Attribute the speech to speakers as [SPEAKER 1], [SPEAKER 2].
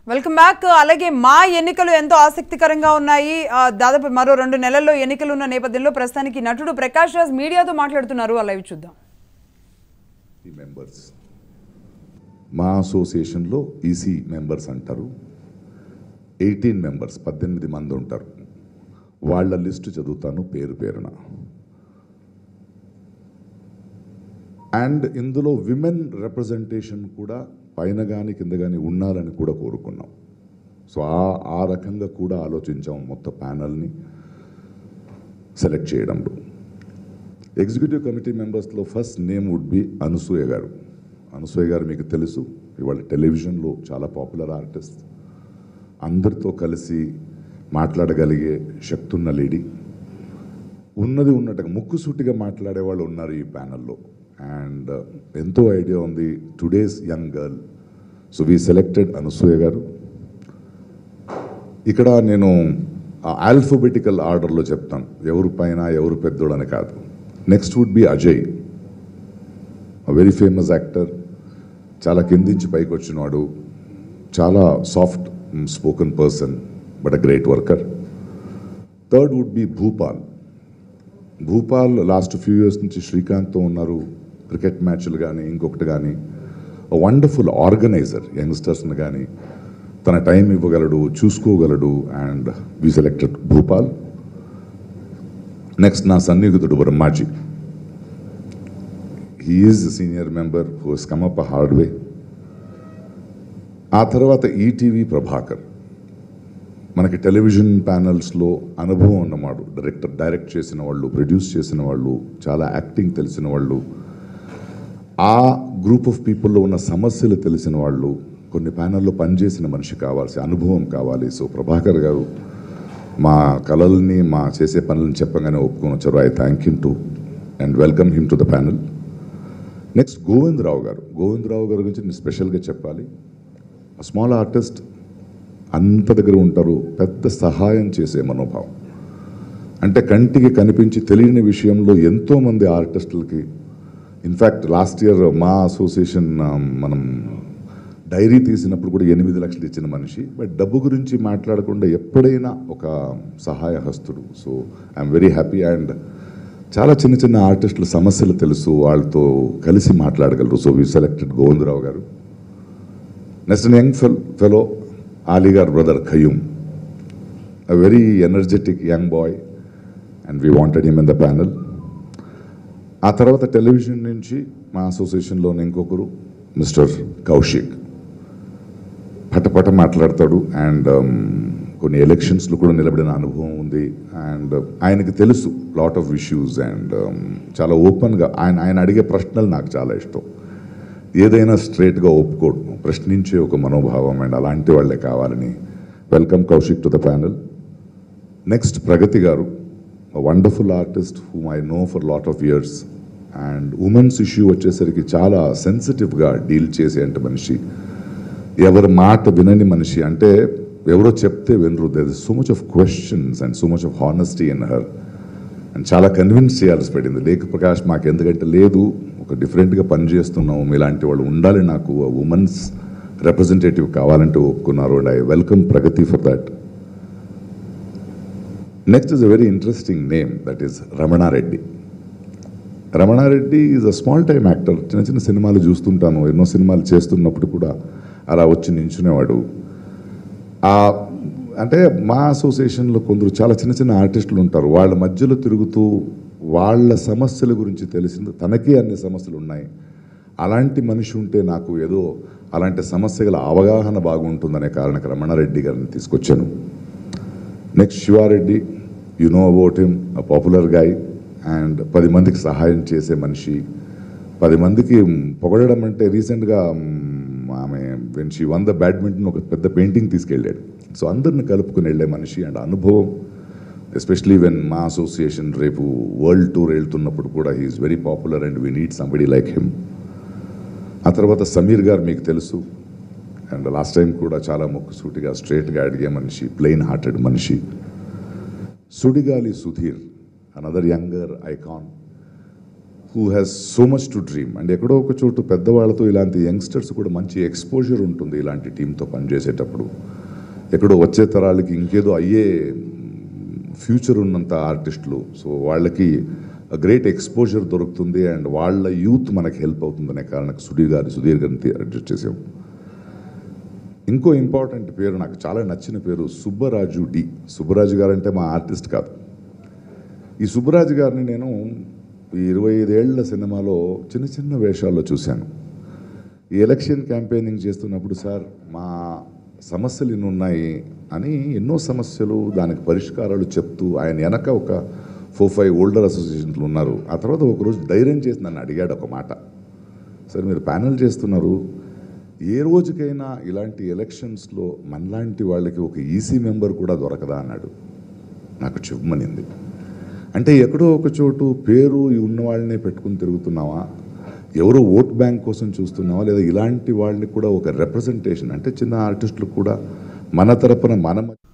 [SPEAKER 1] welcome back అలాగే మా ఎన్నికలు ఎంతో ఆసక్తికరంగా ఉన్నాయి ఆ, దాదాపు మరో రెండు నెలల్లో ఎన్నికలు ఉన్న నేపథ్యంలో ప్రస్తుతానికి నటుడు ప్రకాష్ రాజ్ మీడియాతో మాట్లాడుతున్నారు అలా చూద్దాం
[SPEAKER 2] ఈ మెంబర్స్ మా అసోసియేషన్లో ఈసీ మెంబర్స్ అంటారు ఎయిటీన్ మెంబర్స్ పద్దెనిమిది మంది ఉంటారు వాళ్ళ లిస్టు చదువుతాను పేరు పేరున అండ్ ఇందులో విమెన్ రిప్రజెంటేషన్ కూడా పైన కానీ కింద కానీ ఉండాలని కూడా కోరుకున్నాం సో ఆ ఆ రకంగా కూడా ఆలోచించాం మొత్తం ప్యానల్ని సెలెక్ట్ చేయడంలో ఎగ్జిక్యూటివ్ కమిటీ మెంబర్స్లో first name would be Anasuya garu Anasuya గారు మీకు తెలుసు ఇవాళ టెలివిజన్లో చాలా పాపులర్ ఆర్టిస్ట్ అందరితో కలిసి మాట్లాడగలిగే శక్తి ఉన్న లేడీ ఉన్నది ఉన్నట్టుగా ముక్కుసూటిగా మాట్లాడే వాళ్ళు ఉన్నారు ఈ ప్యానల్లో అండ్ ఎంతో ఐడియా ఉంది today's young girl so we selected Anasuya garu ఇక్కడ నేను ఆల్ఫబెటికల్ ఆర్డర్లో చెప్తాను ఎవరు పైన ఎవరు పెద్దోడు అని కాదు next would be Ajay very famous actor చాలా కిందించి పైకి వచ్చినవాడు చాలా soft spoken person but a great worker third would be Bhupal Bhupal last few years నుంచి శ్రీకాంత్తో ఉన్నారు క్రికెట్ మ్యాచ్లు కానీ ఇంకొకటి కానీ వండర్ఫుల్ ఆర్గనైజర్ యంగ్స్టర్స్ని కానీ తన టైం ఇవ్వగలడు చూసుకోగలడు and we selected Bhupal next నా సన్నిహితుడు Brahmaji he's senior member who he's come up hard way ఆ తర్వాత ఈటీవీ ప్రభాకర్ మనకి టెలివిజన్ ప్యానల్స్లో అనుభవం ఉన్నవాడు డైరెక్టర్ డైరెక్ట్ చేసిన వాళ్ళు ప్రొడ్యూస్ చేసిన వాళ్ళు చాలా యాక్టింగ్ తెలిసిన వాళ్ళు ఆ గ్రూప్ ఆఫ్ పీపుల్లో ఉన్న సమస్యలు తెలిసిన వాళ్ళు కొన్ని ప్యానల్లో పనిచేసిన మనిషి కావాల్సి అనుభవం కావాలి సో ప్రభాకర్ గారు మా కళల్ని మా చేసే పనులను చెప్పగానే ఒప్పుకొని వచ్చారు I thank him too and welcome him to the panel next Govindarao garu Govindarao గారి గురించి నేను స్పెషల్గా చెప్పాలి స్మాల్ ఆర్టిస్ట్ అంత దగ్గర ఉంటారు పెద్ద సహాయం చేసే మనోభావం అంటే కంటికి కనిపించి తెలియని విషయంలో ఎంతోమంది ఆర్టిస్టులకి in fact last year MAA association ఆ, మనం డైరీ తీసినప్పుడు కూడా ఎనిమిది లక్షలు ఇచ్చిన మనిషి బట్ డబ్బు గురించి మాట్లాడకుండా ఎప్పుడైనా ఒక సహాయ హస్తుడు so I'm very happy and చాలా చిన్న చిన్న ఆర్టిస్టుల సమస్యలు తెలుసు వాళ్ళతో కలిసి మాట్లాడగలరు so we selected Govindarao garu next young fel fellow Ali garu brother Qayyum a very energetic young boy and we wanted him in the panel ఆ తర్వాత టెలివిజన్ నుంచి మా అసోసియేషన్లోని ఇంకొకరు మిస్టర్ కౌశిక్ పటపట మాట్లాడతాడు అండ్ కొన్ని ఎలక్షన్స్లో కూడా నిలబడిన అనుభవం ఉంది అండ్ ఆయనకి తెలుసు లాట్ ఆఫ్ ఇష్యూస్ అండ్ చాలా ఓపెన్గా ఆయన ఆయన అడిగే ప్రశ్నలు నాకు చాలా ఇష్టం ఏదైనా స్ట్రేట్గా ఒప్పుకోడు ప్రశ్నించే ఒక మనోభావం అండ్ అలాంటి వాళ్ళే కావాలని welcome Kaushik to the panel next Pragathi garu wonderful artist whom I know for lot of years and women's issue వచ్చేసరికి చాలా సెన్సిటివ్గా డీల్ చేసేంటి మనిషి ఎవరి మాట వినని మనిషి అంటే ఎవరో చెప్తే వినరు there is so much of questions and so much of honesty in her and చాలా కన్విన్స్ చేయాల్సి పడింది లేఖ ప్రకాష్ మాకు ఎందుకంటే లేదు ఒక డిఫరెంట్గా పనిచేస్తున్నాము మీలాంటి వాళ్ళు ఉండాలి నాకు ఉమెన్స్ రిప్రజెంటేటివ్ కావాలంటే ఒప్పుకున్నారు and I welcome Pragathi for that next is a very interesting name that is Ramana Reddy Ramana Reddy is a small time actor చిన్న చిన్న సినిమాలు చూస్తుంటాను ఎన్నో సినిమాలు చేస్తున్నప్పుడు కూడా అలా వచ్చి నించునేవాడు ఆ అంటే మా అసోసియేషన్లో కొందరు చాలా చిన్న చిన్న ఆర్టిస్టులు ఉంటారు వాళ్ళ మధ్యలో తిరుగుతూ వాళ్ళ సమస్యల గురించి తెలిసింది తనకి అన్ని సమస్యలు ఉన్నాయి అలాంటి మనిషి ఉంటే నాకు ఏదో అలాంటి సమస్యల అవగాహన బాగుంటుందనే కారణకు రమణారెడ్డి గారిని తీసుకొచ్చాను next Siva Reddy you know about him a popular guy and పది మందికి సహాయం చేసే మనిషి పది మందికి పొగడడం అంటే రీసెంట్గా ఆమె when she won the badminton ఒక పెద్ద పెయింటింగ్ తీసుకెళ్ళాడు సో అందరిని కలుపుకుని వెళ్ళే మనిషి అండ్ అనుభవం ఎస్పెషలీ వెన్ మా అసోసియేషన్ రేపు వరల్డ్ టూర్ వెళ్తున్నప్పుడు కూడా he's very popular and we need somebody like him ఆ తర్వాత సమీర్ గారు మీకు తెలుసు అండ్ లాస్ట్ టైం కూడా చాలా మొక్కుసూటిగా స్ట్రేట్గా అడిగే మనిషి ప్లెయిన్ హార్టెడ్ మనిషి Sudigali Sudheer another younger icon who has so much to dream and ఎక్కడో ఒక చోటు పెద్దవాళ్ళతో ఇలాంటి యంగ్స్టర్స్ కూడా మంచి ఎక్స్పోజర్ ఉంటుంది ఇలాంటి టీంతో పనిచేసేటప్పుడు ఎక్కడో వచ్చే తరాలకి ఇంకేదో అయ్యే ఫ్యూచర్ ఉన్నంత ఆర్టిస్టులు సో వాళ్ళకి గ్రేట్ ఎక్స్పోజర్ దొరుకుతుంది అండ్ వాళ్ళ యూత్ మనకి హెల్ప్ అవుతుందనే కారణం సుధీర్ గారి సుధీర్ గారిని అడ్జస్ట్ చేసాం ఇంకో ఇంపార్టెంట్ పేరు నాకు చాలా నచ్చిన పేరు సుబ్బరాజు డి సుబ్బరాజు గారు అంటే మా ఆర్టిస్ట్ కాదు ఈ సుబ్బరాజు గారిని నేను ఈ ఇరవై ఐదేళ్ల సినిమాలో చిన్న చిన్న వేషాల్లో చూశాను ఈ ఎలక్షన్ క్యాంపెయినింగ్ చేస్తున్నప్పుడు సార్ మా సమస్యలు ఇన్ని ఉన్నాయి అని ఎన్నో సమస్యలు దానికి పరిష్కారాలు చెప్తూ ఆయన వెనక ఒక ఫోర్ ఫైవ్ ఓల్డర్ అసోసియేషన్లు ఉన్నారు ఆ తర్వాత ఒకరోజు ధైర్యం చేసి నన్ను అడిగాడు ఒక మాట సార్ మీరు ప్యానెల్ చేస్తున్నారు ఏ రోజుకైనా ఇలాంటి ఎలక్షన్స్లో మనలాంటి వాళ్ళకి ఒక ఈసీ మెంబర్ కూడా దొరకదా అన్నాడు నాకు చివ్వమనింది అంటే ఎక్కడో ఒక చోటు పేరు ఉన్న వాళ్ళనే పెట్టుకుని తిరుగుతున్నావా ఎవరో ఓట్ బ్యాంక్ కోసం చూస్తున్నావా లేదా ఇలాంటి వాళ్ళని కూడా ఒక రిప్రజెంటేషన్ అంటే చిన్న ఆర్టిస్టులు కూడా మన తరపున మన